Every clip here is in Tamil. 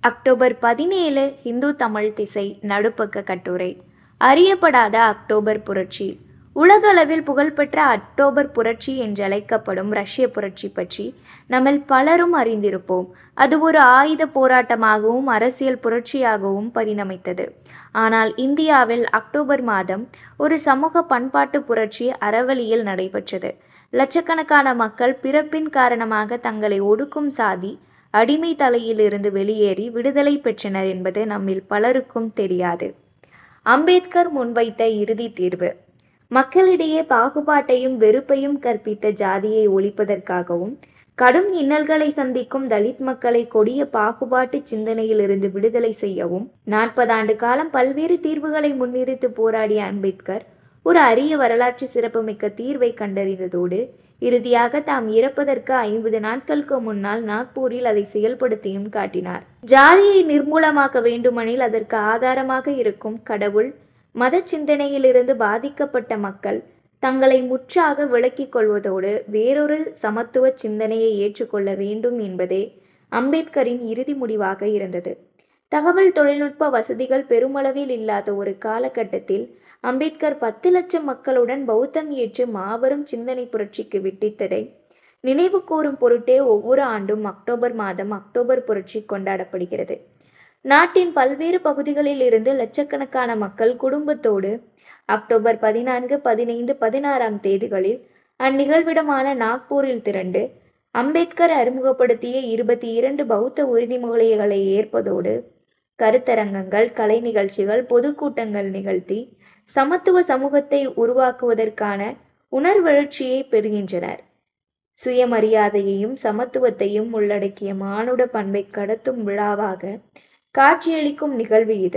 அக்டோபர் பதினேழு இந்து தமிழ் திசை நடுப்பக்க கட்டுரை அறியப்படாத அக்டோபர் புரட்சி உலகளவில் புகழ்பெற்ற அக்டோபர் புரட்சி என்றழைக்கப்படும் ரஷ்ய புரட்சி பற்றி நம்மில் பலரும் அறிந்திருப்போம் அது ஒரு ஆயுத போராட்டமாகவும் அரசியல் புரட்சியாகவும் பரிணமித்தது ஆனால் இந்தியாவில் அக்டோபர் மாதம் ஒரு சமூக பண்பாட்டு புரட்சி அறவழியில் நடைபெற்றது லட்சக்கணக்கான மக்கள் பிறப்பின் காரணமாக தங்களை ஒடுக்கும் சாதி அடிமை தலையிலிருந்து வெளியேறி விடுதலை பெற்றனர் என்பது நம்மில் பலருக்கும் தெரியாது அம்பேத்கர் முன்வைத்த இறுதி தீர்வு மக்களிடையே பாகுபாட்டையும் வெறுப்பையும் கற்பித்த ஜாதியை ஒழிப்பதற்காகவும் கடும் இன்னல்களை சந்திக்கும் தலித் மக்களை கொடிய பாகுபாட்டு சிந்தனையிலிருந்து விடுதலை செய்யவும் நாற்பதாண்டு காலம் பல்வேறு தீர்வுகளை முன்னிறுத்து போராடிய அம்பேத்கர் ஒரு அரிய வரலாற்று சிறப்புமிக்க தீர்வை கண்டறிந்ததோடு இறுதியாக தாம் இறப்பதற்கு ஐம்பது நாட்களுக்கு முன்னால் நாக்பூரில் அதை செயல்படுத்தியும் காட்டினார் ஜாதியை நிர்மூலமாக்க வேண்டுமெனில் அதற்கு ஆதாரமாக இருக்கும் கடவுள் மத சிந்தனையிலிருந்து பாதிக்கப்பட்ட மக்கள் தங்களை முற்றாக விலக்கிக் கொள்வதோடு வேறொரு சமத்துவ சிந்தனையை ஏற்றுக்கொள்ள வேண்டும் என்பதே அம்பேத்கரின் இறுதி முடிவாக இருந்தது தகவல் தொழில்நுட்ப வசதிகள் பெருமளவில் இல்லாத ஒரு காலகட்டத்தில் அம்பேத்கர் பத்து லட்சம் மக்களுடன் பௌத்தம் ஏற்று மாபெரும் சிந்தனை புரட்சிக்கு விட்டித்ததை நினைவு கூறும் பொருட்டே ஒவ்வொரு ஆண்டும் அக்டோபர் மாதம் அக்டோபர் புரட்சி கொண்டாடப்படுகிறது நாட்டின் பல்வேறு பகுதிகளில் இருந்து லட்சக்கணக்கான மக்கள் குடும்பத்தோடு அக்டோபர் பதினான்கு பதினைந்து பதினாறாம் தேதிகளில் அந்நிகழ்விடமான நாக்பூரில் திரண்டு அம்பேத்கர் அறிமுகப்படுத்திய இருபத்தி இரண்டு பௌத்த உறுதிமொழிகளை ஏற்பதோடு கருத்தரங்கங்கள் கலை நிகழ்ச்சிகள் பொதுக்கூட்டங்கள் நிகழ்த்தி சமத்துவ சமூகத்தை உருவாக்குவதற்கான உணர்வெழுச்சியை பெறுகின்றனர் சுயமரியாதையையும் சமத்துவத்தையும் உள்ளடக்கிய மானுட பண்பை கடத்தும் விழாவாக காட்சியளிக்கும் நிகழ்வு இது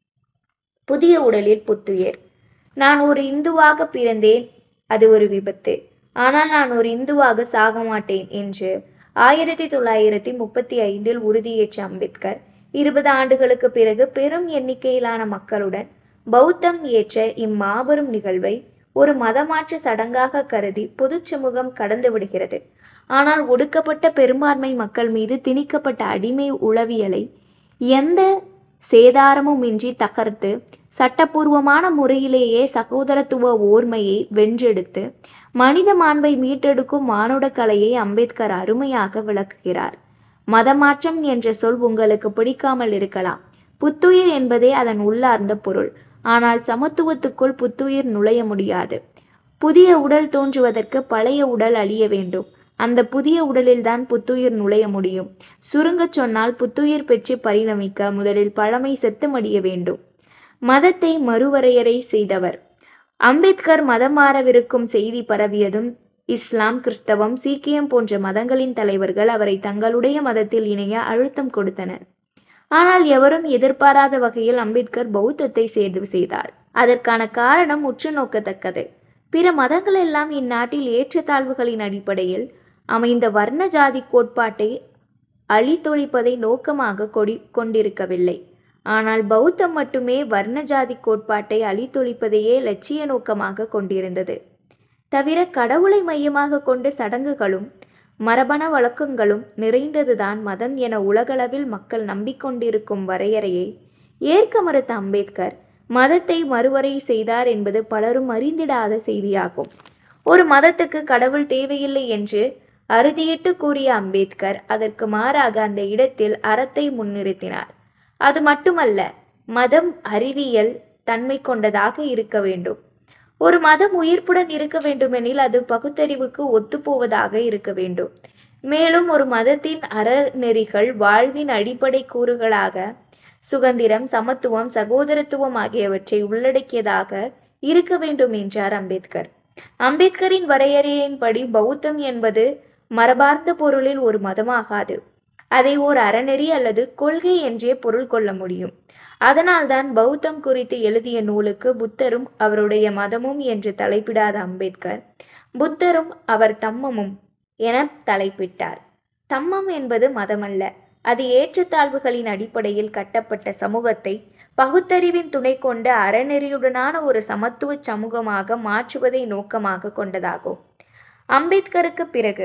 புதிய உடலில் புத்துயிர் நான் ஒரு இந்துவாக பிறந்தேன் அது ஒரு விபத்து ஆனால் நான் ஒரு இந்துவாக சாக மாட்டேன் என்று ஆயிரத்தி தொள்ளாயிரத்தி முப்பத்தி ஐந்தில் உறுதியேற்ற அம்பேத்கர் இருபது ஆண்டுகளுக்கு பிறகு பெரும் எண்ணிக்கையிலான மக்களுடன் பௌத்தம் ஏற்ற இம்மாபெரும் நிகழ்வை ஒரு மதமாற்ற சடங்காக கருதி பொது சமூகம் கடந்து விடுகிறது ஆனால் ஒடுக்கப்பட்ட பெரும்பான்மை மக்கள் மீது திணிக்கப்பட்ட அடிமை உளவியலை எந்த சேதாரமும் இன்றி தகர்த்து சட்டப்பூர்வமான முறையிலேயே சகோதரத்துவ ஓர்மையை வென்றெடுத்து மனித மாண்பை மீட்டெடுக்கும் மானுட கலையை அம்பேத்கர் அருமையாக விளக்குகிறார் மதமாற்றம் என்ற சொல் உங்களுக்கு பிடிக்காமல் இருக்கலாம் புத்துயிர் என்பதே அதன் உள்ளார்ந்த பொருள் ஆனால் சமத்துவத்துக்குள் புத்துயிர் நுழைய முடியாது புதிய உடல் தோன்றுவதற்கு பழைய உடல் அழிய வேண்டும் அந்த புதிய உடலில்தான் புத்துயிர் நுழைய முடியும் சுருங்கச் சொன்னால் புத்துயிர் பெற்று பரிணமிக்க முதலில் பழமை செத்து மடிய வேண்டும் மதத்தை மறுவரையறை செய்தவர் அம்பேத்கர் மதம் மாறவிருக்கும் செய்தி பரவியதும் இஸ்லாம் கிறிஸ்தவம் சீக்கியம் போன்ற மதங்களின் தலைவர்கள் அவரை தங்களுடைய மதத்தில் இணைய அழுத்தம் கொடுத்தனர் ஆனால் எவரும் எதிர்பாராத வகையில் அம்பேத்கர் பௌத்தத்தை சேர்வு செய்தார் அதற்கான காரணம் உற்று நோக்கத்தக்கது பிற மதங்கள் எல்லாம் இந்நாட்டில் ஏற்றத்தாழ்வுகளின் அடிப்படையில் அமைந்த வர்ண ஜாதி கோட்பாட்டை அழித்தொழிப்பதை நோக்கமாக கொடி கொண்டிருக்கவில்லை ஆனால் பௌத்தம் மட்டுமே வர்ண ஜாதி கோட்பாட்டை அழித்தொழிப்பதையே லட்சிய நோக்கமாக கொண்டிருந்தது தவிர கடவுளை மையமாக கொண்டு சடங்குகளும் மரபண வழக்கங்களும் நிறைந்ததுதான் மதம் என உலகளவில் மக்கள் நம்பிக்கொண்டிருக்கும் வரையறையை ஏற்க மறுத்த அம்பேத்கர் மதத்தை மறுவரை செய்தார் என்பது பலரும் அறிந்திடாத செய்தியாகும் ஒரு மதத்துக்கு கடவுள் தேவையில்லை என்று அறுதியிட்டு கூறிய அம்பேத்கர் அதற்கு மாறாக அந்த இடத்தில் அறத்தை முன்னிறுத்தினார் அது மட்டுமல்ல மதம் அறிவியல் தன்மை கொண்டதாக இருக்க வேண்டும் ஒரு மதம் உயிர்ப்புடன் இருக்க வேண்டுமெனில் அது பகுத்தறிவுக்கு ஒத்துப்போவதாக இருக்க வேண்டும் மேலும் ஒரு மதத்தின் அறநெறிகள் வாழ்வின் அடிப்படை கூறுகளாக சுதந்திரம் சமத்துவம் சகோதரத்துவம் ஆகியவற்றை உள்ளடக்கியதாக இருக்க வேண்டும் என்றார் அம்பேத்கர் அம்பேத்கரின் வரையறையின்படி பௌத்தம் என்பது மரபார்ந்த பொருளில் ஒரு மதமாகாது அதை ஓர் அறநெறி அல்லது கொள்கை என்றே பொருள் கொள்ள முடியும் அதனால்தான் பௌத்தம் குறித்து எழுதிய நூலுக்கு புத்தரும் அவருடைய மதமும் என்று தலைப்பிடாத அம்பேத்கர் புத்தரும் அவர் தம்மமும் என தலைப்பிட்டார் தம்மம் என்பது மதமல்ல அது ஏற்றத்தாழ்வுகளின் அடிப்படையில் கட்டப்பட்ட சமூகத்தை பகுத்தறிவின் துணை கொண்ட அறநெறியுடனான ஒரு சமத்துவ சமூகமாக மாற்றுவதை நோக்கமாக கொண்டதாகும் அம்பேத்கருக்கு பிறகு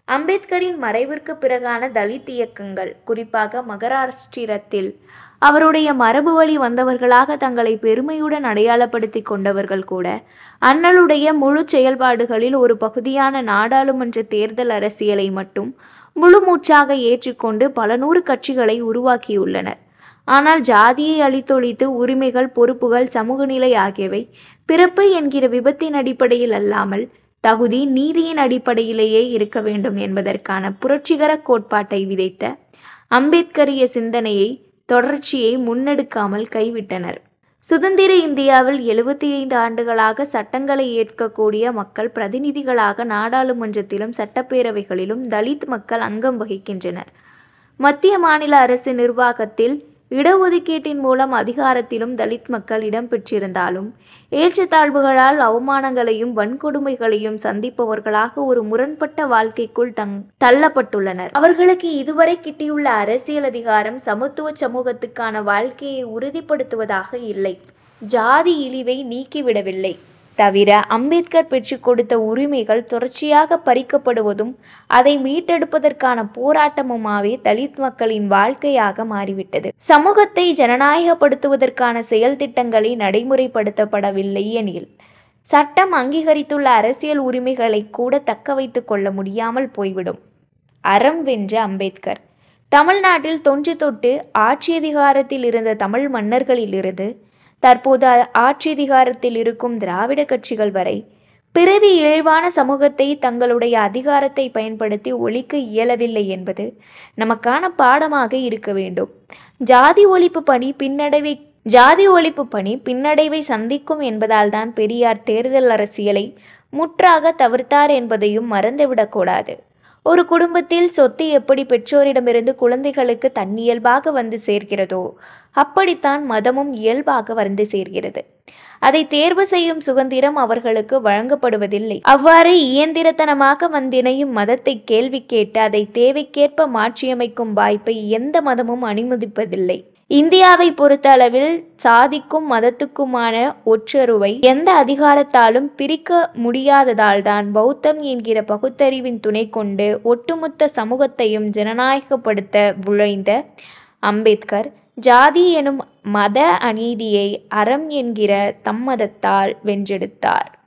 அம்பேத்கரின் மறைவிற்கு பிறகான தலித் இயக்கங்கள் குறிப்பாக மகாராஷ்டிரத்தில் அவருடைய மரபு வழி வந்தவர்களாக தங்களை பெருமையுடன் அடையாளப்படுத்தி கொண்டவர்கள் கூட அண்ணலுடைய முழு செயல்பாடுகளில் ஒரு பகுதியான நாடாளுமன்ற தேர்தல் அரசியலை மட்டும் முழுமூச்சாக ஏற்றுக்கொண்டு பல நூறு கட்சிகளை உருவாக்கியுள்ளனர் ஆனால் ஜாதியை அழித்தொழித்து உரிமைகள் பொறுப்புகள் சமூக நிலை ஆகியவை பிறப்பு என்கிற விபத்தின் அடிப்படையில் அல்லாமல் தகுதி நீதியின் அடிப்படையிலேயே இருக்க வேண்டும் என்பதற்கான புரட்சிகர கோட்பாட்டை விதைத்த அம்பேத்கரிய சிந்தனையை தொடர்ச்சியை முன்னெடுக்காமல் கைவிட்டனர் சுதந்திர இந்தியாவில் எழுபத்தி ஐந்து ஆண்டுகளாக சட்டங்களை ஏற்கக்கூடிய மக்கள் பிரதிநிதிகளாக நாடாளுமன்றத்திலும் சட்டப்பேரவைகளிலும் தலித் மக்கள் அங்கம் வகிக்கின்றனர் மத்திய மாநில அரசு நிர்வாகத்தில் இடஒதுக்கீட்டின் மூலம் அதிகாரத்திலும் தலித் மக்கள் இடம்பெற்றிருந்தாலும் ஏற்றத்தாழ்வுகளால் அவமானங்களையும் வன்கொடுமைகளையும் சந்திப்பவர்களாக ஒரு முரண்பட்ட வாழ்க்கைக்குள் தங் தள்ளப்பட்டுள்ளனர் அவர்களுக்கு இதுவரை கிட்டியுள்ள அரசியல் அதிகாரம் சமத்துவ சமூகத்துக்கான வாழ்க்கையை உறுதிப்படுத்துவதாக இல்லை ஜாதி இழிவை நீக்கிவிடவில்லை தவிர அம்பேத்கர் பெற்றுக் கொடுத்த உரிமைகள் தொடர்ச்சியாக பறிக்கப்படுவதும் அதை மீட்டெடுப்பதற்கான போராட்டமுமாவே தலித் மக்களின் வாழ்க்கையாக மாறிவிட்டது சமூகத்தை ஜனநாயகப்படுத்துவதற்கான செயல் திட்டங்களை நடைமுறைப்படுத்தப்படவில்லை எனில் சட்டம் அங்கீகரித்துள்ள அரசியல் உரிமைகளை கூட தக்க வைத்து கொள்ள முடியாமல் போய்விடும் அறம் வென்ற அம்பேத்கர் தமிழ்நாட்டில் தொன்று தொட்டு ஆட்சியதிகாரத்தில் இருந்த தமிழ் மன்னர்களிலிருந்து தற்போது ஆட்சியதிகாரத்தில் இருக்கும் திராவிட கட்சிகள் வரை பிறவி இழிவான சமூகத்தை தங்களுடைய அதிகாரத்தை பயன்படுத்தி ஒழிக்க இயலவில்லை என்பது நமக்கான பாடமாக இருக்க வேண்டும் ஜாதி ஒழிப்பு பணி பின்னடைவை ஜாதி ஒழிப்பு பணி பின்னடைவை சந்திக்கும் என்பதால் தான் பெரியார் தேர்தல் அரசியலை முற்றாக தவிர்த்தார் என்பதையும் மறந்துவிடக்கூடாது ஒரு குடும்பத்தில் சொத்து எப்படி பெற்றோரிடமிருந்து குழந்தைகளுக்கு தன்னியல்பாக வந்து சேர்கிறதோ அப்படித்தான் மதமும் இயல்பாக வந்து சேர்கிறது அதை தேர்வு செய்யும் சுதந்திரம் அவர்களுக்கு வழங்கப்படுவதில்லை அவ்வாறு இயந்திரத்தனமாக வந்திணையும் மதத்தை கேள்வி கேட்டு அதை தேவைக்கேற்ப மாற்றியமைக்கும் வாய்ப்பை எந்த மதமும் அனுமதிப்பதில்லை இந்தியாவை பொறுத்த அளவில் சாதிக்கும் மதத்துக்குமான ஒற்றருவை எந்த அதிகாரத்தாலும் பிரிக்க முடியாததால் தான் பௌத்தம் என்கிற பகுத்தறிவின் துணை கொண்டு ஒட்டுமொத்த சமூகத்தையும் ஜனநாயகப்படுத்த விழைந்த அம்பேத்கர் ஜாதி எனும் மத அநீதியை அறம் என்கிற தம்மதத்தால் வென்றெடுத்தார்